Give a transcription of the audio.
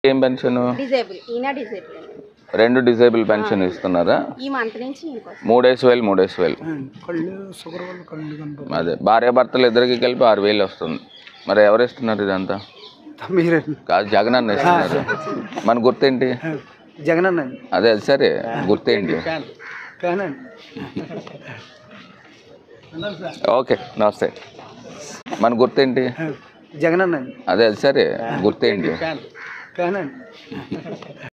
ఏం pension disable ఈయన disable రెండు డిజేబుల్ పెన్షన్ ఇస్తున్నారా ఈ మంత్ నుంచి ఇంకోసం మూడేసి వేలు మూడేసి వేలు కళ్ళు షుగర్ వల్ల కళ్ళు కనపడదు అదే భార్య భర్తలు ఇద్దరికి కలిపి ఆరు వేలు వస్తుంది మరి ఎవరు ఇస్తున్నారు ఇదంతా మీరే కాదు జగన్ అన్న ఇస్తున్నారు మన గుర్తేంటి జగన్ అన్న అదే సరే గుర్తేంటి ఫ్యాన్ అండి ఓకే నమస్తే మన గుర్తేంటి జగన్ అన్న అదే సరే గుర్తేంటి ఫ్యాన్ అండి